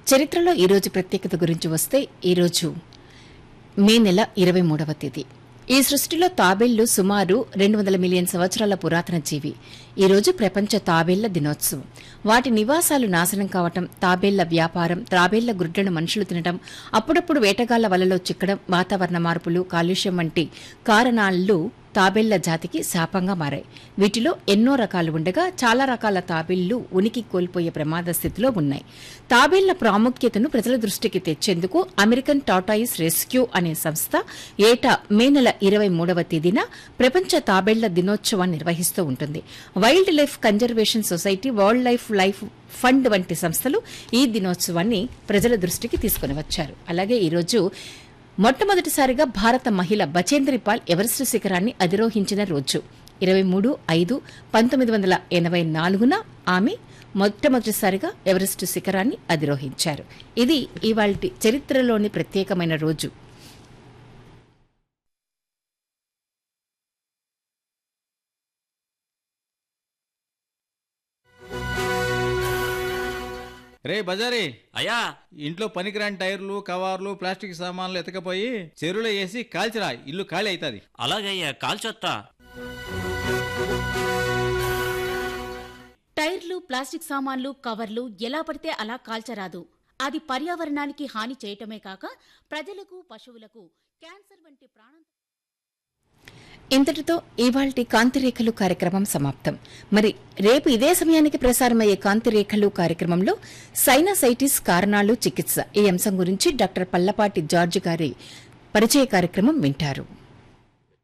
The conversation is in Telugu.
చరిత్రలో ఈరోజు ప్రత్యేకత గురించి వస్తే ఈరోజు మే నెల ఇరవై మూడవ తేదీ ఈ సృష్టిలో తాబేళ్లు సుమారు రెండు వందల మిలియన్ సంవత్సరాల పురాతన జీవి ఈ రోజు ప్రపంచ తాబేళ్ల దినోత్సవం వాటి నివాసాలు నాశనం కావటం తాబేళ్ల వ్యాపారం తాబేళ్ల గుడ్లను మనుషులు తినడం అప్పుడప్పుడు వేటగాళ్ల వలలో చిక్కడం వాతావరణ మార్పులు కాలుష్యం వంటి కారణాలు తాబేళ్ల జాతికి శాపంగా మారాయి వీటిలో ఎన్నో రకాలు ఉండగా చాలా రకాల తాబేళ్లు ఉనికి కోల్పోయే ప్రమాద స్థితిలో ఉన్నాయి తాబేళ్ల ప్రాముఖ్యతను ప్రజల దృష్టికి తెచ్చేందుకు అమెరికన్ టాటాయిస్ రెస్క్యూ అనే సంస్థ ఏటా మే నెల ఇరవై మూడవ తేదీన ప్రపంచ తాబేళ్ల దినోత్సవాన్ని నిర్వహిస్తూ ఉంటుంది wildlife conservation society world life life fund వంటి సంస్థలు ఈ దినోత్సవాన్ని ప్రజల దృష్టికి తీసుకుని వచ్చారు అలాగే ఈరోజు మొట్టమొదటిసారిగా భారత మహిళ బచేంద్రి పాల్ ఎవరెస్ట్ శిఖరాన్ని అధిరోహించిన రోజు ఇరవై మూడు ఐదు పంతొమ్మిది వందల ఎనభై నాలుగున ఆమె మొట్టమొదటిసారిగా ఎవరెస్ట్ శిఖరాన్ని అధిరోహించారు ఇది ఇవాళ చరిత్రలోని ప్రత్యేకమైన రోజు రే బజారీ అయ్యా ఇంట్లో పనికిరాని టైర్లు కవర్లు ప్లాస్టిక్ సామాన్లు ఎతకపోయి చెరువులో వేసి కాల్చిరా ఇల్లు ఖాళీ అవుతుంది అలాగయ్యా కాల్చొత్తా టైర్లు ప్లాస్టిక్ సామాన్లు కవర్లు ఎలా పడితే అలా కాల్చరాదు అది పర్యావరణానికి హాని చేయటమే కాక ప్రజలకు పశువులకు క్యాన్సర్ వంటి ప్రాణం ఇంతటితో ఇవాల్టి కాంతిరేఖలు కార్యక్రమం సమాప్తం మరి రేపు ఇదే సమయానికి ప్రసారమయ్యే కాంతిరేఖలు కార్యక్రమంలో సైనసైటిస్ కారణాలు చికిత్స ఈ అంశం గురించి డాక్టర్ పల్లపాటి జార్జ్ గారి పరిచయ కార్యక్రమం వింటారు